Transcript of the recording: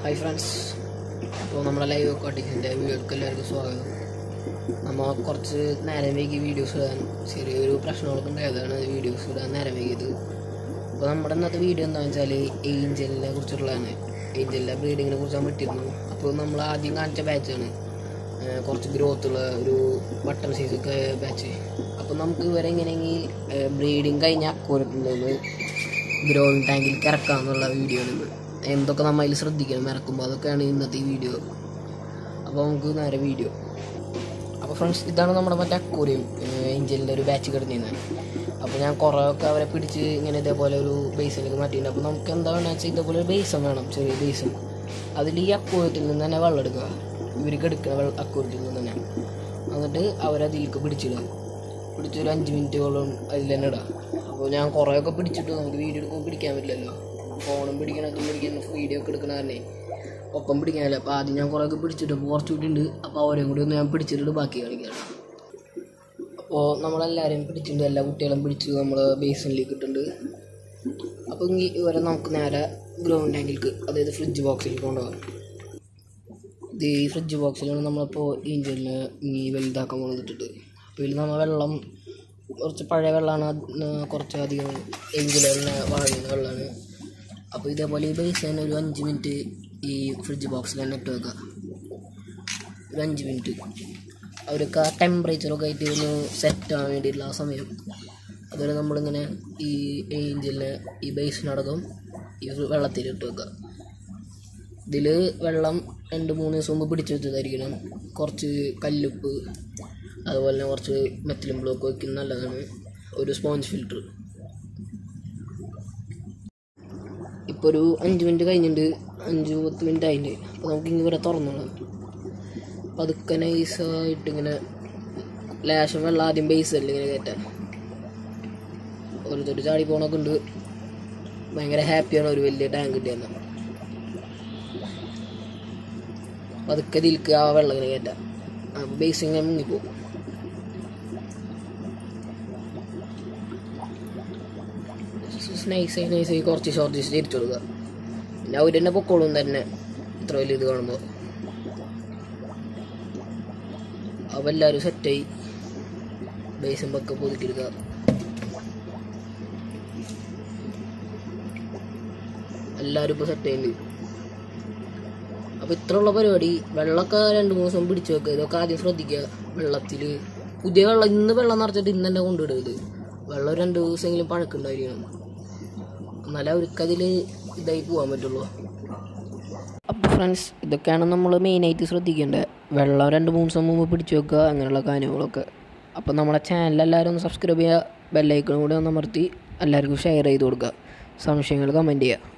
Hi friends അപ്പോൾ നമ്മുടെ live കോട്ടിങ്ങിൻ്റെ വീഡിയോക്ക് എല്ലാവർക്കും സ്വാഗതം നമ്മൾ കുറച്ച് നേരം വൈകി വീഡിയോസ് ഇടാൻ ചെറിയൊരു പ്രശ്നങ്ങളൊക്കെ ഉണ്ടായതാണ് വീഡിയോസ് ഇടാൻ നേരം വൈകിയത് അപ്പോൾ നമ്മുടെ ഇന്നത്തെ വീഡിയോ എന്താണെന്ന് വെച്ചാൽ ഏഞ്ചലിനെ കുറിച്ചുള്ളതാണ് ഏഞ്ചലിൻ്റെ ബ്രീഡിങ്ങിനെ കുറിച്ച് നമ്മൾ ഇട്ടിരുന്നു അപ്പോൾ നമ്മൾ ആദ്യം കാണിച്ച ബാച്ചാണ് കുറച്ച് ഗ്രോത്തുള്ള ഒരു ബട്ടൺ സൈസൊക്കെ ബാച്ച് അപ്പോൾ നമുക്ക് ഇവരെ എങ്ങനെയെങ്കിൽ ബ്രീഡിങ് കഴിഞ്ഞ അക്കൂരത്തുള്ളത് ഗ്രോയിങ് ടാങ്കിൽ ഇറക്കാമെന്നുള്ള വീഡിയോ ആണ് ഇത്. എന്തൊക്കെ നമ്മൾ അതിൽ ശ്രദ്ധിക്കണം ഇറക്കുമ്പോൾ അതൊക്കെയാണ് ഇന്നത്തെ ഈ വീഡിയോ അപ്പോൾ നമുക്ക് നേരെ വീഡിയോ അപ്പോൾ ഫ്രണ്ട്സ് ഇതാണ് നമ്മുടെ മറ്റേ അക്കൂറിയം എഞ്ചിനിൻ്റെ ഒരു ബാച്ച് കിടന്നിരുന്നത് അപ്പോൾ ഞാൻ കുറേ ഒക്കെ അവരെ പിടിച്ച് ഇങ്ങനെ ഇതേപോലെ ഒരു ബേസിലേക്ക് മാറ്റിയിട്ടുണ്ട് അപ്പോൾ നമുക്ക് എന്താ വേണമെന്ന് വെച്ചാൽ ഇതേപോലെ ഒരു ബേസും വേണം ചെറിയ ബേസും അതിൽ ഈ അക്കൂരത്തിൽ നിന്ന് തന്നെ വെള്ളം എടുക്കുക ഇവർക്ക് എടുക്കുക വെള്ളം അക്കൂരത്തിൽ നിന്ന് തന്നെ എന്നിട്ട് അവരതിലേക്ക് പിടിച്ചിടുക പിടിച്ചൊരു അഞ്ച് മിനിറ്റോളം അതിൽ തന്നെ ഇടാം അപ്പോൾ ഞാൻ കുറേയൊക്കെ പിടിച്ചിട്ട് നമുക്ക് വീഡിയോ എടുക്കുമ്പോൾ പിടിക്കാൻ പറ്റില്ലല്ലോ ഫോണും പിടിക്കണതും പിടിക്കുന്ന വീഡിയോ ഒക്കെ എടുക്കണ കാരണേ ഒപ്പം പിടിക്കാനല്ല അപ്പോൾ ആദ്യം ഞാൻ കുറേയൊക്കെ പിടിച്ചിട്ട് അപ്പോൾ കുറച്ച് കൂടി ഉണ്ട് അപ്പോൾ അവരെയും കൂടി ഒന്ന് ഞാൻ പിടിച്ചിട്ട് ബാക്കി കളിക്കുകയാണ് അപ്പോൾ നമ്മളെല്ലാവരെയും പിടിച്ചിട്ടുണ്ട് എല്ലാ കുട്ടികളും പിടിച്ച് നമ്മൾ ബേസിനിലേക്ക് ഇട്ടിട്ടുണ്ട് അപ്പോൾ ഇനി ഇവരെ നമുക്ക് നേരെ ഗ്രൗണ്ട് ടാങ്കിലേക്ക് അതായത് ഫ്രിഡ്ജ് ബോക്സിലേക്ക് കൊണ്ടുപോകാം ഇത് ഈ ഫ്രിഡ്ജ് ബോക്സിലാണ് നമ്മളിപ്പോൾ ഇഞ്ചിന് ഇനി വലുതാക്കാൻ പോകുന്നിട്ടിട്ട് അപ്പോൾ ഇതിൽ നമ്മൾ വെള്ളം കുറച്ച് പഴയ വെള്ളമാണ് കുറച്ച് അധികം എഞ്ചിലിന് വാഴുന്ന വെള്ളമാണ് അപ്പോൾ ഇതേപോലെ ഈ ബേസ് തന്നെ ഒരു അഞ്ച് മിനിറ്റ് ഈ ഫ്രിഡ്ജ് ബോക്സിൽ തന്നെ ഇട്ട് വെക്കുക ഒരു അഞ്ച് മിനിറ്റ് അവർക്ക് ആ ടെമ്പറേച്ചറൊക്കെ ആയിട്ട് ഒന്ന് സെറ്റ് ആവാൻ വേണ്ടിയിട്ടുള്ള ആ സമയം അതുവരെ നമ്മളിങ്ങനെ ഈ ഏഞ്ചലിനെ ഈ ബേസിനടക്കം ഈ വെള്ളത്തിലിട്ട് വെക്കുക ഇതിൽ വെള്ളം രണ്ട് മൂന്ന് ദിവസം മുമ്പ് പിടിച്ചു വെച്ചതായിരിക്കണം കുറച്ച് കല്ലുപ്പ് അതുപോലെ തന്നെ കുറച്ച് മെത്തിലും ബ്ലോക്ക് വയ്ക്കുന്നത് നല്ലതാണ് ഒരു സ്പോഞ്ച് ഫിൽറ്റർ ഇപ്പോൾ ഒരു അഞ്ച് മിനിറ്റ് കഴിഞ്ഞിട്ടുണ്ട് അഞ്ച് പത്ത് മിനിറ്റ് ആയിട്ടുണ്ട് അപ്പോൾ നമുക്ക് ഇങ്ങനെ ഇവരെ തുറന്നോളാം പതുക്കെ നൈസായിട്ട് ഇങ്ങനെ ലേശം വെള്ളം ആദ്യം ബേസല്ല ഇങ്ങനെ കയറ്റാൻ ഓരോരുത്തർ ചാടി പോണൊക്കെ ഉണ്ട് ഭയങ്കര ഹാപ്പിയാണ് ഒരു വലിയ ടാങ്ക് കിട്ടിയെന്ന് പതുക്കെ ഇതിൽക്ക് ആ വെള്ളം ഇങ്ങനെ കയറ്റാം അപ്പോൾ ബേസ് ഇങ്ങനെ മുങ്ങിപ്പോകും നൈസായി നൈസായി കുറച്ച് ഷോർട്ട് തിരിച്ചു കൊടുക്കുക പിന്നെ അവർ തന്നെ പൊക്കോളും തന്നെ ഇത്ര വലിയ ഇത് കാണുമ്പോൾ അപ്പോൾ എല്ലാവരും സെറ്റായി ബേസും പക്കെ പുതുക്കിയെടുക്കുക എല്ലാവരും ഇപ്പോൾ സെറ്റ് ചെയ്യുന്നുണ്ട് അപ്പോൾ ഇത്രയുള്ള പരിപാടി വെള്ളമൊക്കെ രണ്ട് മൂന്ന് ദിവസം പിടിച്ചു വെക്കുക ഇതൊക്കെ ആദ്യം ശ്രദ്ധിക്കുക വെള്ളത്തിൽ പുതിയ വെള്ളം ഇന്ന് വെള്ളം നിറച്ചിട്ട് ഇന്ന് തന്നെ കൊണ്ടുവിടരുത് വെള്ളം ഒരു രണ്ട് ദിവസമെങ്കിലും പഴക്കുണ്ടായിരിക്കണം എന്നാലേ അവർക്ക് അതിൽ ഇതായി പോകാൻ പറ്റുള്ളൂ അപ്പോൾ ഫ്രണ്ട്സ് ഇതൊക്കെയാണ് നമ്മൾ മെയിനായിട്ട് ശ്രദ്ധിക്കേണ്ടത് വെള്ളം രണ്ട് മൂന്ന് ദിവസം മുമ്പ് പിടിച്ചു വെക്കുക അങ്ങനെയുള്ള കാര്യങ്ങളൊക്കെ അപ്പോൾ നമ്മുടെ ചാനൽ എല്ലാവരും ഒന്ന് സബ്സ്ക്രൈബ് ചെയ്യുക ബെല്ലൈക്കണും കൂടി ഒന്ന് അമർത്തി എല്ലാവർക്കും ഷെയർ ചെയ്ത് കൊടുക്കുക സംശയങ്ങൾ കമൻറ്റ് ചെയ്യുക